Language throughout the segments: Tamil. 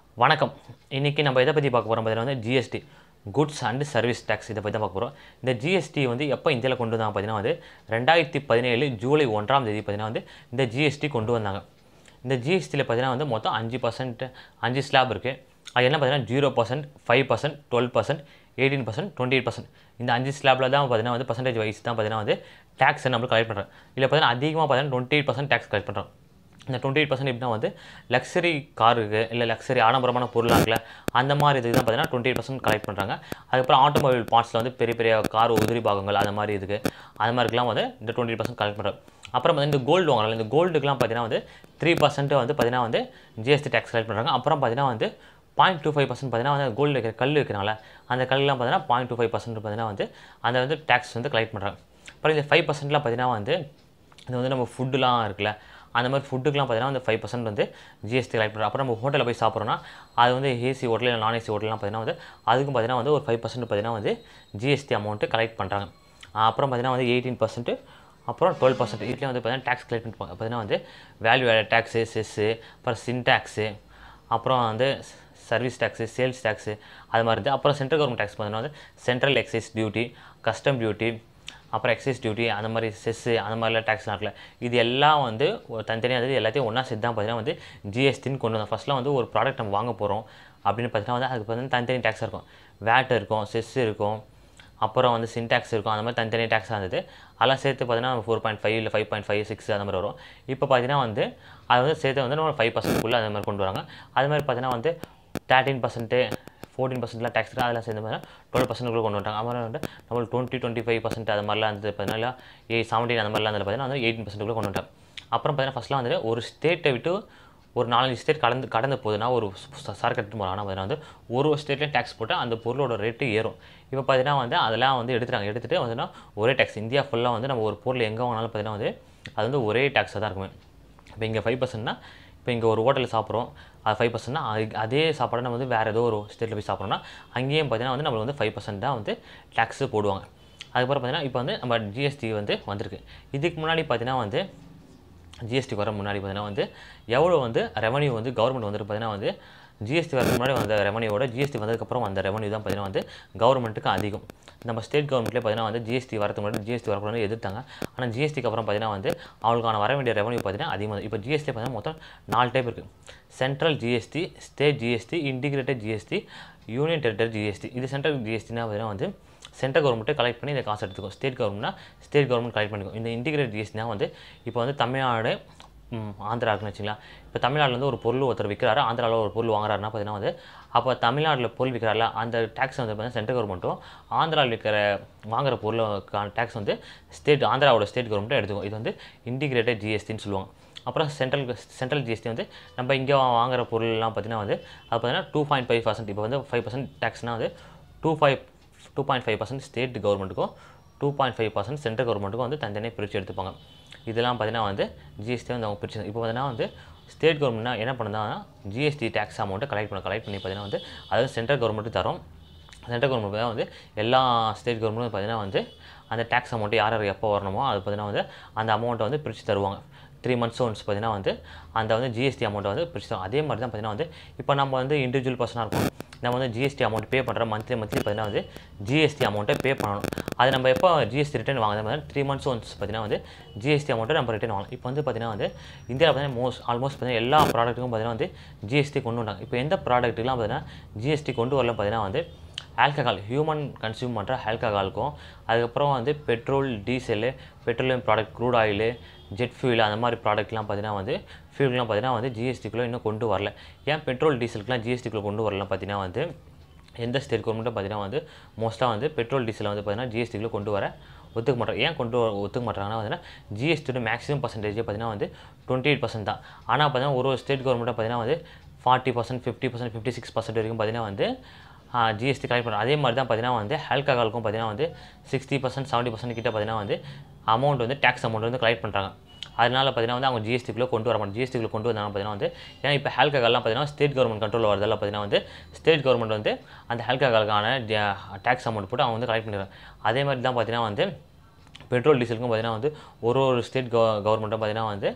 வணக்கம் இன்றைக்கி நம்ம எதை பற்றி பார்க்க போகிறோம் பார்த்தீங்கன்னா வந்து G S T goods and service tax இதை பற்றி தான் பார்க்க போகிறோம் இந்த ஜிஎஸ்டி வந்து எப்போ இந்தியாவில் கொண்டு வந்தாங்க பார்த்தீங்கன்னா வந்து ரெண்டாயிரத்தி பதினேழு ஜூலை ஒன்றாம் தேதி பார்த்தீங்கன்னா வந்து இந்த ஜிஎஸ்டி கொண்டு வந்தாங்க இந்த ஜிஎஸ்டியில் பார்த்தீங்கன்னா வந்து மொத்தம் அஞ்சு பர்சன்ட் அஞ்சு ஸ்லாப் இருக்குது அது என்ன பார்த்தீங்கன்னா zero percent five percent twelve percent eighteen percent twenty eight percent இந்த அஞ்சு ஸ்லாப்பில் தான் பார்த்தீங்கன்னா வந்து பர்சன்டேஜ் வைஸ் தான் பார்த்தீங்கன்னா வந்து டேக்ஸ் நம்ம கலெக்ட் பண்ணுறோம் இதில் பார்த்தீங்கன்னா அதிகமாக பார்த்தீங்கன்னா twenty eight percent tax collect பண்ணுறோம் இந்த டுவெண்ட்டி எயிட் பர்சன்ட் எப்படின்னா வந்து லக்ஸரி காருக்கு இல்லை லக்ஸரி ஆடம்பரமான பொருளாக இருக்குல்ல அந்த மாதிரி இதுக்கு தான் பார்த்தீங்கன்னா டுவெண்ட்டி எயிட் பர்சன்ட் கலெக்ட் பண்ணுறாங்க அதுக்கப்புறம் ஆட்டோமொபைல் பார்ட்ஸில் வந்து பெரிய பெரிய கார் உதிரி பாகங்கள் அந்த மாதிரி இதுக்கு அந்த மாதிரிலாம் வந்து இந்த டுவெண்ட்டி எயிட் பர்சன்ட் கலெக்ட் பண்ணுறாங்க அப்புறம் வந்து இந்த கோல்டு வாங்குறாங்க இந்த கோல்டுக்குலாம் பார்த்தீங்கன்னா வந்து த்ரீ பர்சன்ட் வந்து பார்த்தீங்கன்னா வந்து ஜிஎஸ்டி டேக்ஸ் கலெக்ட் பண்ணுறாங்க அப்புறம் பார்த்தீங்கன்னா வந்து பாயிண்ட் டூ ஃபைவ் பர்சன்ட் பார்த்தீங்கன்னா வந்து கோல்டு வைக்கிற கல் வைக்கிறாங்களே அந்த கல்லாம் பார்த்தீங்கன்னா பாயிண்ட் டூ ஃபைவ் பர்சன்ட் பார்த்தீங்கன்னா வந்து அந்த வந்து டேக்ஸ் வந்து கலெக்ட் பண்ணுறாங்க அப்புறம் இந்த ஃபைவ் பர்சன்ட்லாம் பார்த்தீங்கன்னா வந்து இது வந்து நம்ம ஃபுட்டுலாம் இருக்குல்ல அந்த மாதிரி ஃபுட்டுக்குலாம் பார்த்தீங்கன்னா வந்து ஃபைவ் பர்சன்ட் வந்து ஜிஎஸ்டி கலெக்ட் பண்ணுறோம் அப்புறம் நம்ம ஹோட்டலில் போய் சாப்பிட்றோன்னா அது வந்து ஏசி ஹோட்டல் இல்லை நான் ஏசி ஹோட்டல்லாம் பார்த்தீங்கன்னா வந்து அதுக்கும் பார்த்தீங்கன்னா வந்து ஒரு ஃபைவ் பர்சன்ட் பார்த்தீங்கன்னா வந்து ஜிஎஸ்டி அமௌண்ட்டு கலெக்ட் பண்ணுறாங்க அப்புறம் பார்த்தீங்கன்னா வந்து எயிட்டீன் பர்சன்ட் அப்புறம் டுவெல் பர்சன்ட் இதுலேயும் வந்து பார்த்தீங்கன்னா டேக்ஸ் கலெக்ட் பண்ணிப்பாங்க பார்த்தீங்கன்னா வந்து வேல்யூ ஆடட் டேக்ஸு செஸ்ஸு அப்புறம் சின் டேக்ஸு அப்புறம் வந்து சர்வீஸ் டேக்ஸு சேல்ஸ் டேக்ஸு அது மாதிரி இருக்குது அப்புறம் சென்ட்ரல் கவர்மெண்ட் டேக்ஸ் பார்த்தீங்கன்னா வந்து central excise duty custom duty அப்புறம் எக்ஸைஸ் டியூட்டி அந்த மாதிரி செஸ்ஸு அந்த மாதிரிலாம் டேக்ஸ்லாம் இருக்குல்ல இது எல்லாம் வந்து ஒரு தனித்தனியாக வந்து எல்லாத்தையும் ஒன்றா சேர்த்து தான் பார்த்தீங்கன்னா வந்து ஜிஎஸ்டின்னு கொண்டு வந்தோம் ஃபஸ்ட்லாம் வந்து ஒரு ப்ராடக்ட் நம்ம வாங்க போகிறோம் அப்படின்னு பார்த்தீங்கன்னா வந்து அதுக்கு பார்த்தீங்கன்னா தனித்தனி டேக்ஸ் இருக்கும் வேட் இருக்கும் செஸ் இருக்கும் அப்புறம் வந்து சின்டாக்ஸ் இருக்கும் அந்த மாதிரி தனித்தனி டேக்ஸாக இருந்தது அதெல்லாம் சேர்த்து பார்த்தீங்கன்னா ஃபோர் பாயிண்ட் ஃபைவ் இல்லை ஃபைவ் பாயிண்ட் ஃபைவ் சிக்ஸ் அந்த மாதிரி வரும் இப்போ பார்த்தீங்கன்னா வந்து அது வந்து சேர்த்து வந்து நம்ம ஃபைவ் பர்சன்ட்குள்ளே அந்த மாதிரி கொண்டு வராங்க அது மாதிரி பார்த்தீங்கன்னா வந்து தேர்ட்டின் பர்சன்ட்டு ஃபோர்டீன் பர்சன்ட்லாம் டேக்ஸ் இருக்குது அதெல்லாம் சேர்ந்து மாதிரி டுவெல் பர்சன்ட்குள்ளே கொண்டு வந்துட்டாங்க அப்புறம் வந்து நம்மளுக்கு டுவெண்ட்டி டுவெண்ட்டி ஃபைவ் பர்சன்ட் அது மாதிரிலாம் இருந்தது பார்த்தீங்கன்னா ஏ செவன்டீன் அந்த மாதிரிலாம் இருந்தது பார்த்தீங்கன்னா வந்து எயிட்டீன் பர்சன்ட்டுக்குள்ளே கொண்டு வந்துட்டாங்க அப்புறம் பார்த்தீங்கன்னா ஃபஸ்ட்லாம் வந்து ஒரு ஸ்டேட்டை விட்டு ஒரு நாலஞ்சு ஸ்டேட் கடந்து கடந்து போகுதுன்னா ஒரு ச- சரக்கு எடுத்துட்டு போகிறாங்கன்னா பார்த்தீங்கன்னா வந்து ஒரு ஒரு ஸ்டேட்லேயும் டேக்ஸ் போட்டால் அந்த பொருளோட ரேட்டு ஏறும் இப்போ பார்த்தீங்கன்னா வந்து அதெல்லாம் வந்து எடுத்துட்டாங்க எடுத்துகிட்டு வந்துன்னா ஒரே டேக்ஸ் இந்தியா ஃபுல்லாக வந்து நம்ம ஒரு பொருள் எங்கே வாங்கினாலும் பார்த்தீங்கன்னா வந்து அது வந்து ஒரே டேக்ஸாக தான் இருக்குமே இப்போ இங்கே ஃபைவ் பர்சன்ட்னா இப்போ இங்கே ஒரு ஹோட்டலில் சாப்பிட்றோம் அது ஃபைவ் பர்சன்ட்னா அதே சாப்பாடை நம்ம வந்து வேறு ஏதோ ஒரு ஸ்டேட்டில் போய் சாப்பிட்றோம்னா அங்கேயும் பார்த்தீங்கன்னா வந்து நம்மளுக்கு வந்து ஃபைவ் பர்சன்ட் தான் வந்து டேக்ஸு போடுவாங்க அதுக்கப்புறம் பார்த்தீங்கன்னா இப்போ வந்து நம்ம ஜிஎஸ்டி வந்து வந்திருக்கு இதுக்கு முன்னாடி பார்த்தீங்கன்னா வந்து ஜிஎஸ்டி வர முன்னாடி பார்த்தீங்கன்னா வந்து எவ்வளோ வந்து ரெவன்யூ வந்து கவர்மெண்ட் வந்துட்டு பார்த்தீங்கன்னா வந்து ஜிஎஸ்டி வரதுக்கு முன்னாடி வந்த ரெவன்யூவோட ஜிஎஸ்டி வந்ததுக்கப்புறம் வந்த ரெவன்யூ தான் பார்த்தீங்கன்னா வந்து கவர்மெண்ட்டுக்கு அதிகம் நம்ம ஸ்டேட் கவர்மெண்ட்லேயே பார்த்தீங்கன்னா வந்து ஜிஎஸ்டி வரதுக்கு முன்னாடி ஜிஎஸ்டி வரக்கூடாது எதிர்த்தாங்க ஆனால் ஜிஎஸ்டிக்கு அப்புறம் பார்த்தீங்கன்னா வந்து அவங்களுக்கான வர வேண்டிய ரெவன்யூ பார்த்தீங்கன்னா அதிகமாக இப்போ ஜிஎஸ்டி பார்த்தீங்கன்னா மொத்தம் நாலு டைப் இருக்குது central G S T state G S T integrated G S T union territory G S T இது சென்ட்ரல் ஜிஎஸ்டினா பார்த்தீங்கன்னா வந்து சென்ட்ரல் கவர்மெண்ட்டை கலெக்ட் பண்ணி இந்த காசு எடுத்துக்கும் ஸ்டேட் கவர்மெண்ட்னா ஸ்டேட் கவர்மெண்ட் கலெக்ட் பண்ணிக்கும் இந்த இன்டிகிரேட் ஜிஎஸ்டினா வந்து இப்போ வந்து தமிழ்நாடு ம், ஆந்திரா இருக்குன்னு வச்சுங்களேன் இப்போ தமிழ்நாட்டில் வந்து ஒரு பொருள் ஒருத்தர் விற்கிறாரு ஆந்திராவில் ஒரு பொருள் வாங்குறாருன்னா பார்த்தீங்கன்னா வந்து அப்போ தமிழ்நாட்டில் பொருள் விற்கிறாருல அந்த டேக்ஸ் வந்து பார்த்தீங்கன்னா சென்ட்ரல் கவர்மெண்ட்டும் ஆந்திராவில் விற்கிற வாங்குற பொருளுக்கான டேக்ஸ் வந்து ஸ்டேட் ஆந்திராவோட ஸ்டேட் கவர்மெண்ட்டும் எடுத்துக்கும் இது வந்து இன்டிகிரேட்டட் ஜிஎஸ்டின்னு சொல்லுவாங்க அப்புறம் சென்ட்ரல் சென்ட்ரல் ஜிஎஸ்டி வந்து நம்ம இங்கே வாங்குற பொருள்லாம் பார்த்தீங்கன்னா வந்து அது பார்த்தீங்கன்னா டூ பாயிண்ட் ஃபைவ் பர்சன்ட் இப்போ வந்து ஃபைவ் பர்சன்ட் டேக்ஸ்னால் வந்து two five two point five percent state கவர்மெண்ட்டுக்கும் two point five percent central கவர்மெண்ட்டுக்கும் வந்து தனித்தனியாக பிரித்து எடுத்துப்பாங்க இதெல்லாம் பார்த்தீங்கன்னா வந்து ஜிஎஸ்டி வந்து அவங்க பிரிச்சு இப்போ பார்த்தீங்கன்னா வந்து ஸ்டேட் கவர்மெண்ட்னா என்ன பண்ணுதாங்கன்னா ஜிஎஸ்டி டேக்ஸ் அமௌண்ட்டை கலெக்ட் பண்ண கலெக்ட் பண்ணி பார்த்தீங்கன்னா வந்து அதாவது சென்ட்ரல் கவர்மெண்ட்டு தரும் சென்ட்ரல் கவர்மெண்ட் தான் வந்து எல்லா ஸ்டேட் கவர்மெண்ட்டும் பார்த்தீங்கன்னா வந்து அந்த டேக்ஸ் அமௌண்ட்டு யார் யார் எப்போ வரணுமோ அது பார்த்தீங்கன்னா வந்து அந்த அமௌண்ட்டை வந்து பிரித்து தருவாங்க த்ரீ மந்த்ஸ் ஒன்ஸ் பார்த்தீங்கன்னா வந்து அந்த வந்து ஜிஎஸ்டி அமௌண்ட்டை வந்து பிரித்து தரும் அதே மாதிரி தான் பார்த்தீங்கன்னா வந்து இப்போ நம்ம வந்து இண்டிவிஜுவல் பர்சனாக இருக்கும் நம்ம வந்து ஜிஎஸ்டி அமௌண்ட் பே பண்ணுறோம் மந்த்லி மந்த்லி பார்த்தீங்கன்னா வந்து ஜிஎஸ்டி அமௌண்ட்டை பே பண்ணணும் அது நம்ம எப்போ ஜிஎஸ்டி ரிட்டர்ன் வாங்குற மாதிரி த்ரீ மந்த்ஸ் ஒன்ஸ் பார்த்தீங்கன்னா வந்து ஜிஎஸ்டி அமௌண்ட்டை நம்ம ரிட்டர்ன் வாங்கலாம் இப்போ வந்து பார்த்தீங்கன்னா வந்து இந்தியாவில் பார்த்தீங்கன்னா மோஸ்ட் ஆல்மோஸ்ட் பார்த்தீங்கன்னா எல்லா ப்ராடக்ட்டுக்கும் பார்த்தீங்கன்னா வந்து ஜிஎஸ்டி கொண்டு வந்தாங்க இப்போ எந்த ப்ராடக்ட்டுக்கெலாம் பார்த்தீங்கன்னா ஜிஎஸ்டி கொண்டு வரல பார்த்தீங்கன்னா வந்து ஆல்கஹால் ஹியூமன் கன்சியூம் பண்ணுற ஆல்கஹாலுக்கும் அதுக்கப்புறம் வந்து petrol diesel petroleum product crude oil jet fuel அந்த மாதிரி ப்ராடக்ட்லாம் பார்த்தீங்கன்னா வந்து ஃபியூல்லாம் பார்த்தீங்கன்னா வந்து ஜிஎஸ்டிக்குள்ளே இன்னும் கொண்டு வரல ஏன் பெட்ரோல் டீசலுக்குலாம் ஜிஎஸ்டிக்குள்ளே கொண்டு வரலாம் பார்த்தீங்கன்னா வந்து எந்த ஸ்டேட் கவர்மெண்ட்டும் பார்த்தீங்கன்னா வந்து மோஸ்ட்டாக வந்து பெட்ரோல் டீசலை வந்து பார்த்தீங்கன்னா ஜிஎஸ்டிக்குள்ளே கொண்டு வர ஒத்துக்க மாட்டாங்க ஏன் கொண்டு வர ஒத்துக்க மாட்டாங்கன்னா பார்த்தீங்கன்னா ஜிஎஸ்டியோட மேக்ஸிமம் பர்சன்டேஜ் பார்த்தீங்கன்னா வந்து டுவெண்ட்டி எயிட் பர்சன்ட் தான் ஆனால் பார்த்தீங்கன்னா ஒரு ஒரு ஸ்டேட் கவர்மெண்ட்டை பார்த்தீங்கன்னா வந்து forty percent fifty percent fifty six percent வரைக்கும் பார்த்தீங்கன்னா வந்து ஜிஎஸ்டி கலெக்ட் பண்ணுறோம் அதே மாதிரி தான் பார்த்தீங்கன்னா வந்து ஆல்கஹாலுக்கும் பார்த்தீங்கன்னா வந்து சிக்ஸ்டி பர்சன்ட் செவன்ட்டி பர்சன்ட் கிட்ட பார்த்தீங்கன்னா வந்து அமௌண்ட் வந்து டேக்ஸ் அமௌண்ட் வந்து கலெக்ட் பண்ணுறாங்க அதனால பார்த்தீங்கன்னா வந்து அவங்க ஜிஎஸ்டிக்குள்ளே கொண்டு வர மாட்டாங்க ஜிஎஸ்டிக்குள்ளே கொண்டு வந்தாங்க பார்த்தீங்கன்னா வந்து ஏன்னா இப்போ ஆல்கஹால்லாம் பார்த்தீங்கன்னா ஸ்டேட் கவர்மெண்ட் கண்ட்ரோல் வரதால பார்த்தீங்கன்னா வந்து ஸ்டேட் கவர்மெண்ட் வந்து அந்த ஆல்கஹாலுக்கான டேக்ஸ் அமௌண்ட் போட்டு அவங்க வந்து கலெக்ட் பண்ணிடுறாங்க அதே மாதிரி தான் பார்த்தீங்கன்னா வந்து பெட்ரோல் டீசலுக்கும் பார்த்தீங்கன்னா வந்து ஒரு ஒரு ஸ்டேட் கவ கவர்மெண்ட்டும் பார்த்தீங்கன்னா வந்து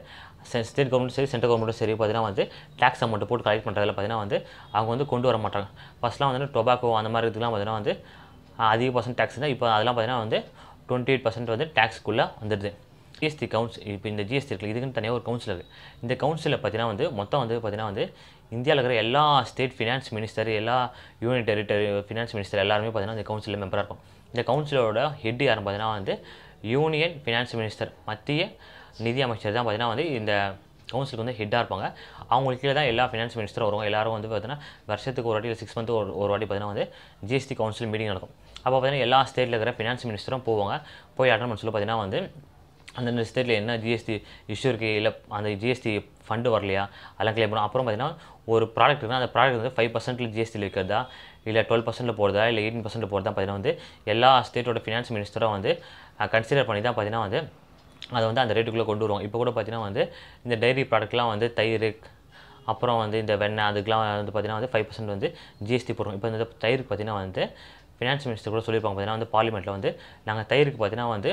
ஸ்டேட் கவர்மெண்ட் சரி சென்ட்ரல் கவர்மெண்ட்டும் சரி பார்த்தீங்கன்னா வந்து டேக்ஸ் அமௌண்ட் போட்டு கலெக்ட் பண்ணுறதுல பார்த்தீங்கன்னா வந்து அவங்க வந்து கொண்டு வர மாட்டாங்க ஃபஸ்ட்லாம் வந்து டொபாக்கோ அந்த மாதிரி இதுக்கெலாம் பார்த்தீங்கன்னா வந்து ஆஹ், அதிக பர்சன்ட் டேக்ஸ் தான் இப்போ அதெல்லாம் பார்த்தீங்கன்னா வந்து டுவெண்ட்டி எயிட் பர்சன்ட் வந்து டேக்ஸ்க்குள்ளே வந்துடுது ஜிஎஸ்டி கவுன்ஸ் இப்போ இந்த ஜிஎஸ்டி இருக்குது இதுக்குன்னு தனியாக ஒரு கவுன்சில் இருக்குது இந்த கவுன்சிலில் பார்த்தீங்கன்னா வந்து மொத்தம் வந்து பார்த்தீங்கன்னா வந்து இந்தியாவில் இருக்கிற எல்லா ஸ்டேட் ஃபினான்ஸ் மினிஸ்டர் எல்லா யூனியன் டெரிட்டரி ஃபினான்ஸ் மினிஸ்டர் எல்லாருமே பார்த்தீங்கன்னா இந்த கவுன்சிலில் மெம்பராக இருக்கும் இந்த கவுன்சிலோட ஹெட் யாருன்னு பார்த்தீங்கன்னா வந்து யூனியன் ஃபினான்ஸ் மினிஸ்டர் மத்திய நிதி அமைச்சர் தான் பார்த்தீங்கன்னா வந்து இந்த கவுன்சிலுக்கு வந்து ஹெட்டாக இருப்பாங்க அவங்களுக்கு கீழே தான் எல்லா ஃபினான்ஸ் மினிஸ்டரும் வருவாங்க எல்லாரும் வந்து பார்த்தீங்கன்னா வருஷத்துக்கு ஒரு வாட்டி இல்லை சிக்ஸ் மந்த் ஒரு ஒரு வாட்டி பார்த்தீங்கன்னா வந்து ஜிஎஸ்டி கவுன்சில் மீட்டிங் நடக்கும் அப்போ பார்த்தீங்கன்னா எல்லா ஸ்டேட்டில் இருக்கிற ஃபினான்ஸ் மினிஸ்டரும் போவாங்க போய் அட்டன் பண்ண சொல்ல பார்த்தீங்கன்னா வந்து அந்தந்த ஸ்டேட்டில் என்ன ஜிஎஸ்டி இஷ்யூ இருக்குது இல்லை அந்த ஜிஎஸ்டி ஃபண்டு வரலையா அதெல்லாம் கிளியர் பண்ணும் அப்புறம் பார்த்தீங்கன்னா ஒரு ப்ராடக்ட் இருக்குன்னா அந்த ப்ராடக்ட் வந்து ஃபைவ் பர்சன்ட்டில் ஜிஎஸ்டியில் விற்கிறதா இல்லை டுவெல் பர்சன்ட்டில் போடுறதா இல்லை எயிட்டீன் பர்சன்ட் போடுறதா பார்த்தீங்கன்னா வந்து எல்லா ஸ்டேட்டோட ஃபினான்ஸ் மினிஸ்டரும் வந்து கன்சிடர் பண்ணி தான் பார்த்தீங்கன்னா வந்து அதை வந்து அந்த ரேட்டுக்குள்ளே கொண்டு வருவோம் இப்போ கூட பார்த்தீங்கன்னா வந்து இந்த டைரி ப்ராடக்ட்லாம் வந்து தயிர் அப்புறம் வந்து இந்த வெண்ணெய் அதுக்கெலாம் வந்து பார்த்தீங்கன்னா வந்து ஃபைவ் பர்சன்ட் வந்து ஜிஎஸ்டி போடுறோம் இப்போ இந்த தயிருக்கு பார்த்தீங்கன்னா வந்து ஃபினான்ஸ் மினிஸ்டர் கூட சொல்லியிருப்பாங்க பார்த்தீங்கன்னா வந்து பார்லிமெண்ட்டில் வந்து நாங்கள் தயிருக்கு பார்த்தீங்கன்னா வந்து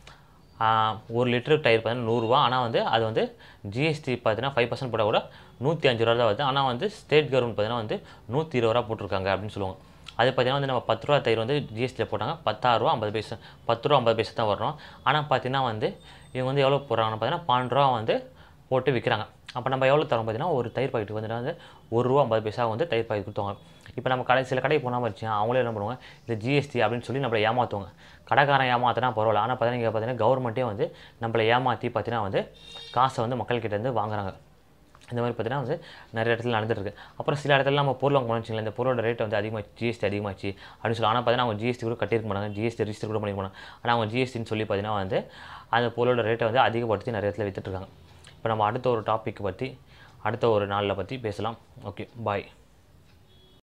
ஆஹ், ஒரு லிட்டர் டயர் பார்த்தீங்கன்னா நூறுரூவா ஆனால் வந்து அது வந்து ஜிஎஸ்டி பார்த்தீங்கன்னா ஃபைவ் பர்சன்ட் போட்டால் கூட நூற்றி அஞ்சு ரூபா தான் வருது ஆனால் வந்து ஸ்டேட் கவர்மெண்ட் பார்த்தீங்கன்னா வந்து நூற்றி இருபது ரூபா போட்டிருக்காங்க அப்படின்னு சொல்லுவாங்க அது பார்த்தீங்கன்னா வந்து நம்ம பத்து ரூபா தயிர் வந்து ஜிஎஸ்டியில் போட்டாங்க பத்தாயிரம் ரூபா ஐம்பது பைசா பத்து ரூபா ஐம்பது பைசா தான் வரும் ஆனால் பார்த்தீங்கன்னா வந்து இவங்க வந்து எவ்வளோ போடுறாங்கன்னு பார்த்தீங்கன்னா பன்னெண்டு ரூபா வந்து போட்டு விற்கிறாங்க அப்போ நம்ம எவ்வளோ தரோம் பார்த்தீங்கன்னா ஒரு தயிர் பாக்கெட்டுக்கு வந்து வந்து ஒரு ரூபா ஐம்பது பைசா வந்து தயிர் பாக்கெட் கொடுத்துவாங்க இப்போ நம்ம கடை சில கடைக்கு போனால் வச்சு அவங்களே என்ன பண்ணுவாங்க இது ஜிஎஸ்டி அப்படின்னு சொல்லி நம்மளை ஏமாற்றுவாங்க கடைக்காரன் ஏமாத்தினா பரவாயில்ல ஆனால் பார்த்தீங்கன்னா இங்கே பார்த்தீங்கன்னா கவர்மெண்ட்டே வந்து நம்மளை ஏமாற்றி பார்த்தீங்கன்னா வந்து காசை வந்து மக்கள்கிட்ட இருந்து வாங்குறாங்க இந்த மாதிரி பார்த்தீங்கன்னா வந்து நிறைய இடத்துல நடந்துட்டு இருக்கு அப்புறம் சில இடத்துல நம்ம பொருள் வாங்க போனோம்னு வச்சுங்களேன் இந்த பொருளோட ரேட் வந்து அதிகமாக ஜிஎஸ்டி அதிகமாச்சு அப்படின்னு சொல்லி ஆனால் பார்த்தீங்கன்னா அவங்க ஜிஎஸ்டி கூட கட்டியிருக்க மாட்டாங்க ஜிஎஸ்டி ரிஜிஸ்டர் கூட பண்ணிக்க மாட்டாங்க ஆனால் அவங்க ஜிஎஸ்டின்னு சொல்லி பார்த்தீங்கன்னா வந்து அந்த பொருளோட ரேட்டை வந்து அதிகப்படுத்தி நிறைய இடத்துல வித்துட்டு இருக்காங்க இப்போ நம்ம அடுத்த ஒரு டாபிக் பற்றி அடுத்த ஒரு நாளில் பற்றி பேசலாம் ஓகே பாய்